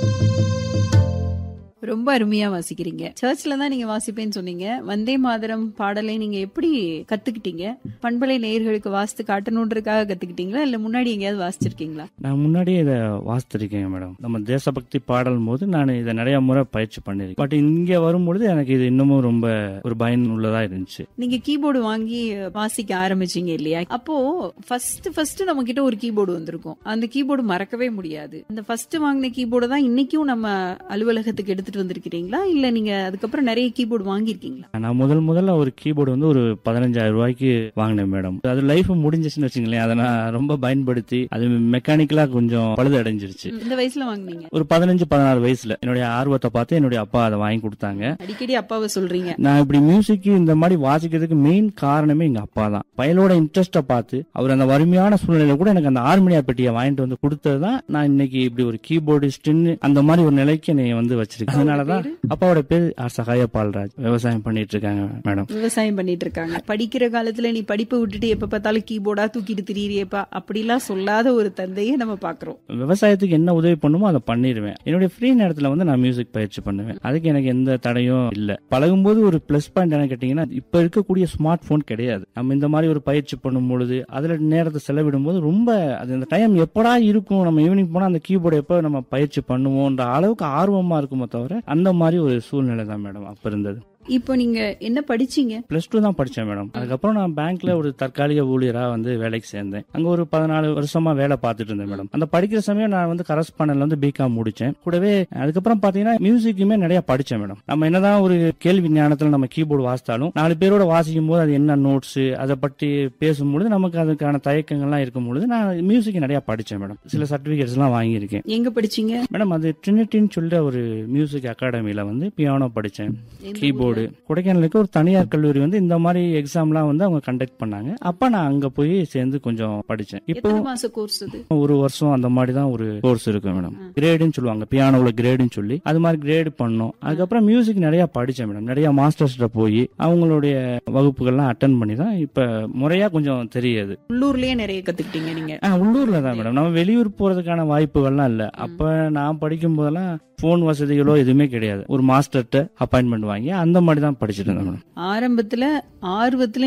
ரொம்ப அருமையா வாசிக்கிறீங்க சர்ச்ல தான் நீங்க வாசிப்பேன்னு சொன்னீங்க வந்தே மாதரம் பாடலை நீங்க எப்படி கத்துக்கிட்டீங்க பண்பலை நேயர்களுக்கு வாசித்து காட்டணுன்றதுக்காக கத்துக்கிட்டீங்களா இல்ல முன்னாடி எங்கேயாவது வாசிச்சிருக்கீங்களா நான் முன்னாடியே இதை வாசித்திருக்கேன் மேடம் நம்ம தேசபக்தி பாடல் போது நான் இதை நிறைய முறை பயிற்சி பண்ணிருக்கேன் பட் இங்க வரும்பொழுது எனக்கு இது இன்னமும் ரொம்ப ஒரு பயனுள்ளதா இருந்துச்சு நீங்க கீபோர்டு வாங்கி வாசிக்க ஆரம்பிச்சீங்க இல்லையா அப்போ ஃபர்ஸ்ட் ஃபர்ஸ்ட் நம்ம கிட்ட ஒரு கீபோர்டு வந்திருக்கும் அந்த கீபோர்டு மறக்கவே முடியாது அந்த ஃபர்ஸ்ட் வாங்கின கீபோர்டு தான் இன்னைக்கும் நம்ம அலுவலகத்துக்கு எடுத்துட்டு வந்திருக்கிறீங்களா இல்ல நீங்க அதுக்கப்புறம் நிறைய கீபோர்டு வாங்கியிருக்கீங்களா நான் முதல் முதல்ல ஒரு கீபோர்டு வந்து ஒரு பதினஞ்சாயிரம் ரூபாய்க்கு வாங்கினேன் மேடம் அது லைஃப் முடிஞ்சிச்சுன்னு வச்சுங்களேன் அதை நான் ரொம்ப பயன்படுத்தி அது மெக்கானிக்கலா கொஞ்சம் பழுது அடைஞ்சிருச்சு இந்த வயசுல வாங்குனீங்க ஒரு பதினஞ்சு பதினாறு வயசுல என்னுடைய ஆர்வத்தை பார்த்து என்னுடைய அப்பா அதை வாங்கி கொடுத்தாங்க அடிக்கடி அப்பாவை சொல்றீங்க நான் இப்படி மியூசிக் இந்த மாதிரி வாசிக்கிறதுக்கு மெயின் காரணமே எங்க அப்பா தான் பயலோட இன்ட்ரெஸ்ட பார்த்து அவர் அந்த வறுமையான சூழ்நிலையில கூட எனக்கு அந்த ஆர்மினியா பெட்டியை வாங்கிட்டு வந்து கொடுத்தது தான் நான் இன்னைக்கு இப்படி ஒரு கீபோர்டிஸ்ட்னு அந்த மாதிரி ஒரு நிலைக்கு என்னை வந்து வச்சிருக்கேன் அதனாலதான் அப்பாவோட பேர் ஆர் சகாய பால்ராஜ் விவசாயம் பண்ணிட்டு இருக்காங்க மேடம் விவசாயம் பண்ணிட்டு இருக்காங்க படிக்கிற காலத்துல நீ படிப்பை விட்டுட்டு எப்ப பார்த்தாலும் கீபோர்டா தூக்கிட்டு திரியறியப்பா அப்படிலாம் சொல்லாத ஒரு தந்தையை நம்ம பாக்குறோம் விவசாயத்துக்கு என்ன உதவி பண்ணுமோ அதை பண்ணிடுவேன் என்னுடைய ஃப்ரீ நேரத்துல வந்து நான் மியூசிக் பயிற்சி பண்ணுவேன் அதுக்கு எனக்கு எந்த தடையும் இல்ல பழகும்போது ஒரு பிளஸ் பாயிண்ட் என்ன கேட்டீங்கன்னா இப்ப இருக்கக்கூடிய ஸ்மார்ட் போன் கிடையாது நம்ம இந்த மாதிரி ஒரு பயிற்சி பண்ணும் பொழுது அதுல நேரத்தை செலவிடும் போது ரொம்ப அது அந்த டைம் எப்படா இருக்கும் நம்ம ஈவினிங் போனா அந்த கீபோர்டு எப்ப நம்ம பயிற்சி பண்ணுவோம்ன்ற அளவுக்கு ஆர்வமா இருக்குமோ தவிர அந்த மாதிரி ஒரு சூழ்நிலை தான் மேடம் அப்ப இருந்தது இப்போ நீங்க என்ன படிச்சீங்க பிளஸ் டூ தான் படிச்சேன் மேடம் அதுக்கப்புறம் நான் பேங்க்ல ஒரு தற்காலிக ஊழியரா வந்து வேலைக்கு சேர்ந்தேன் அங்க ஒரு பதினாலு வருஷமா வேலை பார்த்துட்டு இருந்தேன் மேடம் அந்த படிக்கிற சமயம் நான் வந்து கரஸ்பாண்டன்ல வந்து பிகாம் முடிச்சேன் கூடவே அதுக்கப்புறம் பாத்தீங்கன்னா மியூசிக்குமே நிறைய படிச்சேன் மேடம் நம்ம என்னதான் ஒரு கேள்வி ஞானத்துல நம்ம கீபோர்டு வாசித்தாலும் நாலு பேரோட வாசிக்கும் போது அது என்ன நோட்ஸ் அதை பற்றி பேசும்பொழுது நமக்கு அதுக்கான தயக்கங்கள்லாம் இருக்கும் பொழுது நான் மியூசிக் நிறைய படிச்சேன் மேடம் சில சர்டிபிகேட்ஸ் எல்லாம் வாங்கியிருக்கேன் எங்க படிச்சீங்க மேடம் அது ட்ரினிட்டின்னு சொல்லிட்டு ஒரு மியூசிக் அகாடமியில வந்து பியானோ படிச்சேன் கீபோர்டு கொடைக்கானலுக்கு ஒரு தனியார் கல்லூரி வந்து இந்த மாதிரி எக்ஸாம்லாம் வந்து அவங்க கண்டக்ட் பண்ணாங்க அப்ப நான் அங்க போய் சேர்ந்து கொஞ்சம் படிச்சேன் இப்போ எத்தனை மாச கோர்ஸ் அது ஒரு வருஷம் அந்த மாதிரி தான் ஒரு கோர்ஸ் இருக்கு மேடம் கிரேடுன்னு சொல்லுவாங்க பியானோல கிரேடுன்னு சொல்லி அது மாதிரி கிரேடு பண்ணோம் அதுக்கப்புறம் மியூசிக் நிறைய படிச்சேன் மேடம் நிறைய மாஸ்டர்ஸ்ட போய் அவங்களுடைய வகுப்புகள்லாம் அட்டன் பண்ணி தான் இப்ப முறையா கொஞ்சம் தெரியுது உள்ளூர்லயே நிறைய கத்துக்கிட்டீங்க நீங்க ஆ, உள்ளூர்ல தான் மேடம் நம்ம வெளியூர் போறதுக்கான வாய்ப்புகள்லாம் இல்ல அப்ப நான் படிக்கும் போதெல்லாம் போன் வசதிகளோ எதுவுமே கிடையாது ஒரு மாஸ்டர்கிட்ட அப்பாயின்மெண்ட் வாங்கி அந்த மாதிரி தான் படிச்சுட்டு இருந்தேன் மேடம் ஆரம்பத்துல ஆர்வத்துல